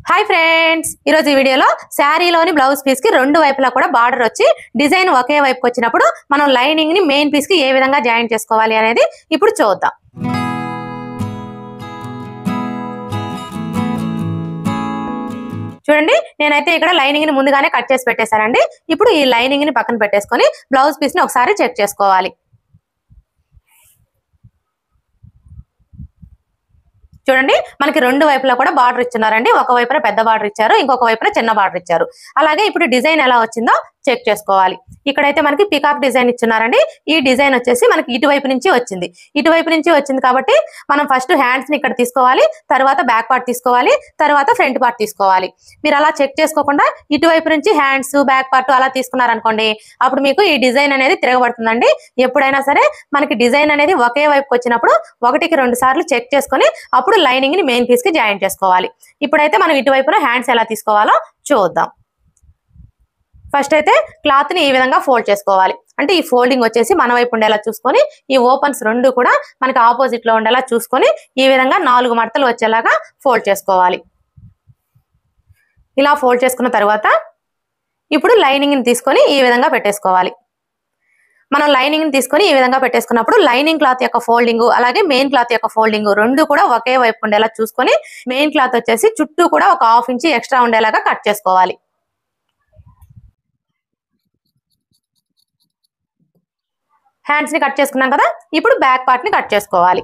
hi friends ఈరోజు ఈ వీడియోలో శారీలోని బ్లౌజ్ పీస్ కి రెండు వైపులా కూడా బార్డర్ వచ్చి డిజైన్ ఒకే వైపుకి వచ్చినప్పుడు మనం లైనింగ్ ని మెయిన్ పీస్ కి ఏ విధంగా జాయిన్ చేసుకోవాలి అనేది ఇప్పుడు చూద్దాం చూడండి నేనైతే ఇక్కడ లైనింగ్ ని ముందుగానే కట్ చేసి పెట్టేశానండి ఇప్పుడు ఈ లైనింగ్ ని పక్కన పెట్టేసుకొని బ్లౌజ్ పీస్ ని ఒకసారి చెక్ చేసుకోవాలి చూడండి మనకి రెండు వైపులా కూడా బార్డర్ ఇచ్చున్నారండి ఒక వైపున పెద్ద బార్డర్ ఇచ్చారు ఇంకొక వైపున చిన్న బార్డర్ ఇచ్చారు అలాగే ఇప్పుడు డిజైన్ ఎలా వచ్చిందో చెక్ చేసుకోవాలి ఇక్కడైతే మనకి పికాక్ డిజైన్ ఇచ్చున్నారండి ఈ డిజైన్ వచ్చేసి మనకి ఇటువైపు నుంచి వచ్చింది ఇటువైపు నుంచి వచ్చింది కాబట్టి మనం ఫస్ట్ హ్యాండ్స్ ని ఇక్కడ తీసుకోవాలి తర్వాత బ్యాక్ పార్ట్ తీసుకోవాలి తర్వాత ఫ్రంట్ పార్ట్ తీసుకోవాలి మీరు అలా చెక్ చేసుకోకుండా ఇటువైపు నుంచి హ్యాండ్స్ బ్యాక్ పార్ట్ అలా తీసుకున్నారనుకోండి అప్పుడు మీకు ఈ డిజైన్ అనేది తిరగబడుతుందండి ఎప్పుడైనా సరే మనకి డిజైన్ అనేది ఒకే వైపుకి వచ్చినప్పుడు ఒకటికి రెండు సార్లు చెక్ చేసుకొని అప్పుడు లైనింగ్ ని మెయిన్ పీస్ కి జాయిన్ చేసుకోవాలి ఇప్పుడైతే మనం ఇటువైపున హ్యాండ్స్ ఎలా తీసుకోవాలో చూద్దాం ఫస్ట్ అయితే క్లాత్ ని ఈ విధంగా ఫోల్డ్ చేసుకోవాలి అంటే ఈ ఫోల్డింగ్ వచ్చేసి మన వైపు ఉండేలా చూసుకొని ఈ ఓపెన్స్ రెండు కూడా మనకి ఆపోజిట్ లో ఉండేలా చూసుకొని ఈ విధంగా నాలుగు మడతలు వచ్చేలాగా ఫోల్డ్ చేసుకోవాలి ఇలా ఫోల్డ్ చేసుకున్న తర్వాత ఇప్పుడు లైనింగ్ ని తీసుకొని ఈ విధంగా పెట్టేసుకోవాలి మనం లైనింగ్ ని తీసుకొని ఈ విధంగా పెట్టేసుకున్నప్పుడు లైనింగ్ క్లాత్ యొక్క ఫోల్డింగ్ అలాగే మెయిన్ క్లాత్ యొక్క ఫోల్డింగ్ రెండు కూడా ఒకే వైపు ఉండేలా చూసుకొని మెయిన్ క్లాత్ వచ్చేసి చుట్టూ కూడా ఒక హాఫ్ ఇంచ్ ఎక్స్ట్రా ఉండేలాగా కట్ చేసుకోవాలి హ్యాండ్స్ ని కట్ చేసుకున్నాం కదా ఇప్పుడు బ్యాక్ పార్ట్ ని కట్ చేసుకోవాలి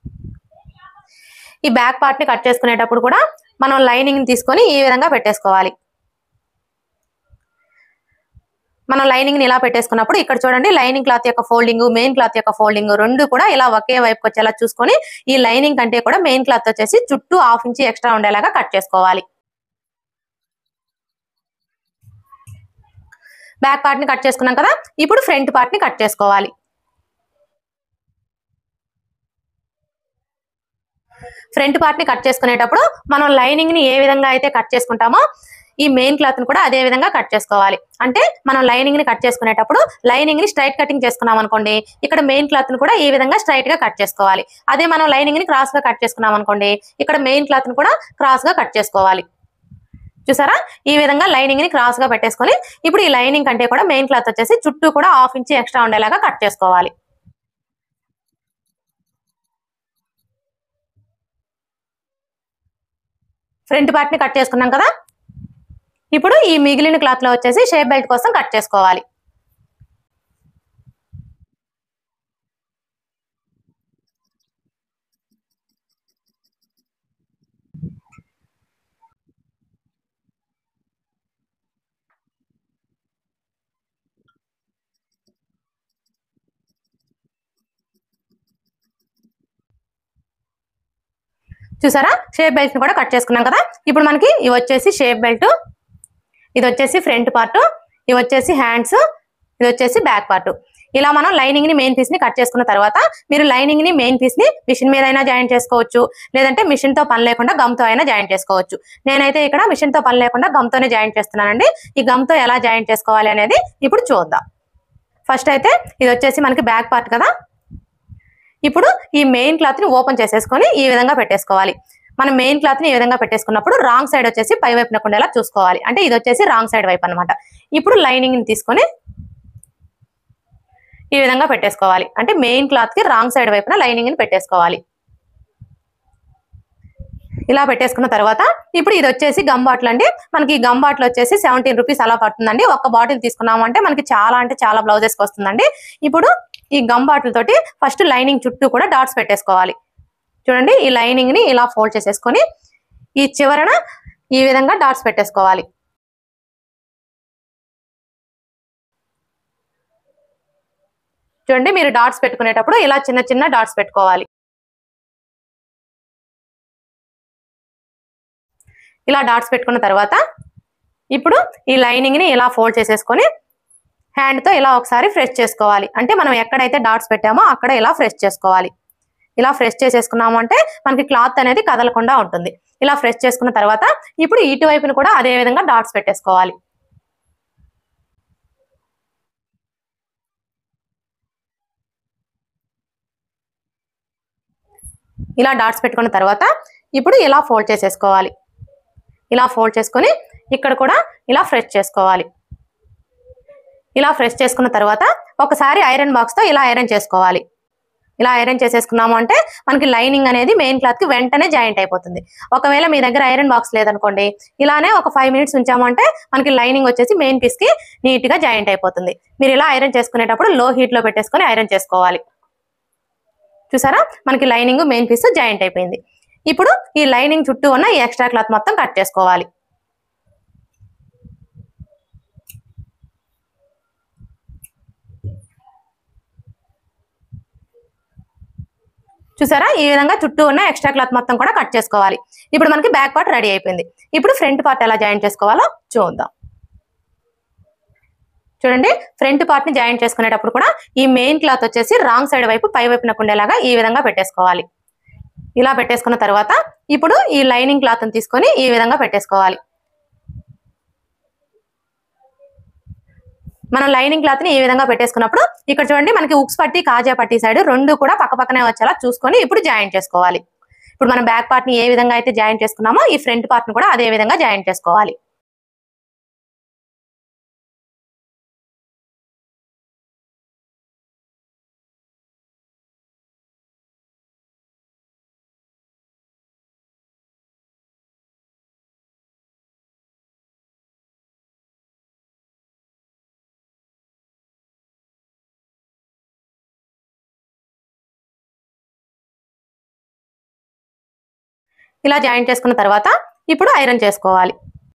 ఈ బ్యాక్ పార్ట్ ని కట్ చేసుకునేటప్పుడు కూడా మనం లైనింగ్ ని తీసుకొని ఈ విధంగా పెట్టేసుకోవాలి మనం లైనింగ్ ని ఇలా పెట్టేసుకున్నప్పుడు ఇక్కడ చూడండి లైనింగ్ క్లాత్ యొక్క ఫోల్డింగ్ మెయిన్ క్లాత్ యొక్క ఫోల్డింగ్ రెండు కూడా ఇలా ఒకే వైపుకి వచ్చేలా చూసుకొని ఈ లైనింగ్ కంటే కూడా మెయిన్ క్లాత్ వచ్చేసి చుట్టూ హాఫ్ ఇంచ్ ఎక్స్ట్రా ఉండేలాగా కట్ చేసుకోవాలి బ్యాక్ పార్ట్ ని కట్ చేసుకున్నాం కదా ఇప్పుడు ఫ్రంట్ పార్ట్ ని కట్ చేసుకోవాలి ఫ్రంట్ పార్ట్ ని కట్ చేసుకునేటప్పుడు మనం లైనింగ్ ని ఏ విధంగా అయితే కట్ చేసుకుంటామో ఈ మెయిన్ క్లాత్ ని కూడా అదే విధంగా కట్ చేసుకోవాలి అంటే మనం లైనింగ్ ని కట్ చేసుకునేటప్పుడు లైనింగ్ ని స్ట్రైట్ కటింగ్ చేసుకున్నాం అనుకోండి ఇక్కడ మెయిన్ క్లాత్ ని కూడా ఈ విధంగా స్ట్రైట్ గా కట్ చేసుకోవాలి అదే మనం లైనింగ్ ని క్రాస్ గా కట్ చేసుకున్నాం అనుకోండి ఇక్కడ మెయిన్ క్లాత్ ని కూడా క్రాస్ గా కట్ చేసుకోవాలి చూసారా ఈ విధంగా లైనింగ్ ని క్రాస్ గా పెట్టేసుకొని ఇప్పుడు ఈ లైనింగ్ కంటే కూడా మెయిన్ క్లాత్ వచ్చేసి చుట్టూ కూడా హాఫ్ ఇంచ్ ఎక్స్ట్రా ఉండేలాగా కట్ చేసుకోవాలి ఫ్రంట్ పార్ట్ ని కట్ చేసుకున్నాం కదా ఇప్పుడు ఈ మిగిలిన క్లాత్ లో వచ్చేసి షేప్ బెల్ట్ కోసం కట్ చేసుకోవాలి చూసారా షేప్ బెల్ట్ ని కూడా కట్ చేసుకున్నాం కదా ఇప్పుడు మనకి ఇవి వచ్చేసి షేప్ బెల్ట్ ఇది వచ్చేసి ఫ్రంట్ పార్ట్ ఇవి వచ్చేసి హ్యాండ్స్ ఇది వచ్చేసి బ్యాక్ పార్ట్ ఇలా మనం లైనింగ్ ని మెయిన్ పీస్ ని కట్ చేసుకున్న తర్వాత మీరు లైనింగ్ ని మెయిన్ పీస్ ని మిషన్ మీద అయినా జాయిన్ చేసుకోవచ్చు లేదంటే మిషన్ తో పని లేకుండా గమ్ తో అయినా జాయిన్ చేసుకోవచ్చు నేనైతే ఇక్కడ మిషన్ తో పని లేకుండా గమ్ తోనే జాయిన్ చేస్తున్నానండి ఈ గమ్ తో ఎలా జాయిన్ చేసుకోవాలి అనేది ఇప్పుడు చూద్దాం ఫస్ట్ అయితే ఇది వచ్చేసి మనకి బ్యాక్ పార్ట్ కదా ఇప్పుడు ఈ మెయిన్ క్లాత్ ని ఓపెన్ చేసేసుకొని ఈ విధంగా పెట్టేసుకోవాలి మనం మెయిన్ క్లాత్ ని ఈ విధంగా పెట్టేసుకున్నప్పుడు రాంగ్ సైడ్ వచ్చేసి పై వైపున ఉండేలా చూసుకోవాలి అంటే ఇది వచ్చేసి రాంగ్ సైడ్ వైపు అనమాట ఇప్పుడు లైనింగ్ ని తీసుకొని ఈ విధంగా పెట్టేసుకోవాలి అంటే మెయిన్ క్లాత్ కి రాంగ్ సైడ్ వైపున లైనింగ్ ని పెట్టేసుకోవాలి ఇలా పెట్టేసుకున్న తర్వాత ఇప్పుడు ఇది వచ్చేసి గమ్ బాటిల్ అండి మనకి ఈ గమ్ బాటిల్ వచ్చేసి సెవెంటీన్ రూపీస్ అలా పడుతుందండి ఒక బాటిల్ తీసుకున్నాము అంటే మనకి చాలా అంటే చాలా బ్లౌజెస్కి వస్తుందండి ఇప్పుడు ఈ గమ్ బాటిల్ తోటి ఫస్ట్ లైనింగ్ చుట్టూ కూడా డాట్స్ పెట్టేసుకోవాలి చూడండి ఈ లైనింగ్ ని ఇలా ఫోల్డ్ చేసేసుకొని ఈ చివరన ఈ విధంగా డాట్స్ పెట్టేసుకోవాలి చూడండి మీరు డాట్స్ పెట్టుకునేటప్పుడు ఇలా చిన్న చిన్న డాట్స్ పెట్టుకోవాలి ఇలా డాట్స్ పెట్టుకున్న తర్వాత ఇప్పుడు ఈ లైనింగ్ ని ఇలా ఫోల్డ్ చేసేసుకొని హ్యాండ్ తో ఇలా ఒకసారి ఫ్రెష్ చేసుకోవాలి అంటే మనం ఎక్కడైతే డాట్స్ పెట్టామో అక్కడ ఇలా ఫ్రెష్ చేసుకోవాలి ఇలా ఫ్రెష్ చేసేసుకున్నాము అంటే మనకి క్లాత్ అనేది కదలకుండా ఉంటుంది ఇలా ఫ్రెష్ చేసుకున్న తర్వాత ఇప్పుడు ఇటువైపును కూడా అదే విధంగా డాట్స్ పెట్టేసుకోవాలి ఇలా డాట్స్ పెట్టుకున్న తర్వాత ఇప్పుడు ఇలా ఫోల్డ్ చేసేసుకోవాలి ఇలా ఫోల్డ్ చేసుకొని ఇక్కడ కూడా ఇలా ఫ్రెష్ చేసుకోవాలి ఇలా ఫ్రెష్ చేసుకున్న తర్వాత ఒకసారి ఐరన్ బాక్స్ తో ఇలా ఐరన్ చేసుకోవాలి ఇలా ఐరన్ చేసేసుకున్నాము అంటే మనకి లైనింగ్ అనేది మెయిన్ క్లాత్ కి వెంటనే జాయింట్ అయిపోతుంది ఒకవేళ మీ దగ్గర ఐరన్ బాక్స్ లేదనుకోండి ఇలానే ఒక ఫైవ్ మినిట్స్ ఉంచాము అంటే మనకి లైనింగ్ వచ్చేసి మెయిన్ పీస్ కి నీట్ గా జాయింట్ అయిపోతుంది మీరు ఇలా ఐరన్ చేసుకునేటప్పుడు లో హీట్ లో పెట్టేసుకొని ఐరన్ చేసుకోవాలి చూసారా మనకి లైనింగ్ మెయిన్ పీస్ జాయింట్ అయిపోయింది ఇప్పుడు ఈ లైనింగ్ చుట్టూ ఉన్న ఈ ఎక్స్ట్రా క్లాత్ మొత్తం కట్ చేసుకోవాలి చూసారా ఈ విధంగా చుట్టూ ఉన్న ఎక్స్ట్రా క్లాత్ మొత్తం కూడా కట్ చేసుకోవాలి ఇప్పుడు మనకి బ్యాక్ పార్ట్ రెడీ అయిపోయింది ఇప్పుడు ఫ్రంట్ పార్ట్ ఎలా జాయిన్ చేసుకోవాలో చూద్దాం చూడండి ఫ్రంట్ పార్ట్ ని జాయిన్ చేసుకునేటప్పుడు కూడా ఈ మెయిన్ క్లాత్ వచ్చేసి రాంగ్ సైడ్ వైపు పై వైపునకు ఉండేలాగా ఈ విధంగా పెట్టేసుకోవాలి ఇలా పెట్టేసుకున్న తర్వాత ఇప్పుడు ఈ లైనింగ్ క్లాత్ ని తీసుకొని ఈ విధంగా పెట్టేసుకోవాలి మనం లైనింగ్ క్లాత్ ని ఈ విధంగా పెట్టేసుకున్నప్పుడు ఇక్కడ చూడండి మనకి ఉక్స్ పట్టి కాజా పట్టి సైడ్ రెండు కూడా పక్క పక్కనే వచ్చేలా చూసుకొని ఇప్పుడు జాయిన్ చేసుకోవాలి ఇప్పుడు మనం బ్యాక్ పార్ట్ ని ఏ విధంగా అయితే జాయిన్ చేసుకున్నామో ఈ ఫ్రంట్ పార్ట్ ని కూడా అదే విధంగా జాయిన్ చేసుకోవాలి ఇలా జాయిన్ చేసుకున్న తర్వాత ఇప్పుడు ఐరన్ చేసుకోవాలి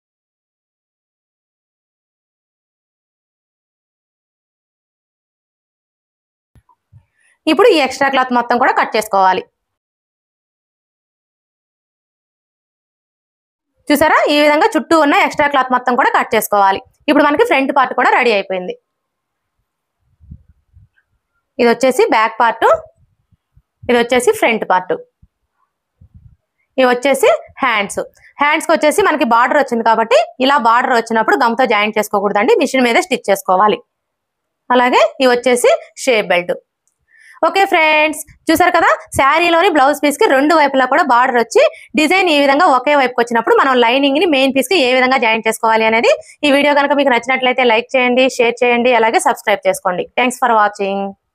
ఇప్పుడు ఈ ఎక్స్ట్రా క్లాత్ మొత్తం కూడా కట్ చేసుకోవాలి చూసారా ఈ విధంగా చుట్టూ ఉన్న ఎక్స్ట్రా క్లాత్ మొత్తం కూడా కట్ చేసుకోవాలి ఇప్పుడు మనకి ఫ్రంట్ పార్ట్ కూడా రెడీ అయిపోయింది ఇది వచ్చేసి బ్యాక్ పార్ట్ ఇది వచ్చేసి ఫ్రంట్ పార్ట్ ఇవి వచ్చేసి హ్యాండ్స్ హ్యాండ్స్కి వచ్చేసి మనకి బార్డర్ వచ్చింది కాబట్టి ఇలా బార్డర్ వచ్చినప్పుడు గమ్తో జాయిన్ చేసుకోకూడదండి మిషన్ మీదే స్టిచ్ చేసుకోవాలి అలాగే ఇవి వచ్చేసి షేప్ బెల్ట్ ఓకే ఫ్రెండ్స్ చూసారు కదా శారీలోని బ్లౌజ్ పీస్ కి రెండు వైపులా కూడా బార్డర్ వచ్చి డిజైన్ ఈ విధంగా ఒకే వైపుకి వచ్చినప్పుడు మనం లైనింగ్ ని మెయిన్ పీస్ కి ఏ విధంగా జాయిన్ చేసుకోవాలి అనేది ఈ వీడియో కనుక మీకు నచ్చినట్లయితే లైక్ చేయండి షేర్ చేయండి అలాగే సబ్స్క్రైబ్ చేసుకోండి థ్యాంక్స్ ఫర్ వాచింగ్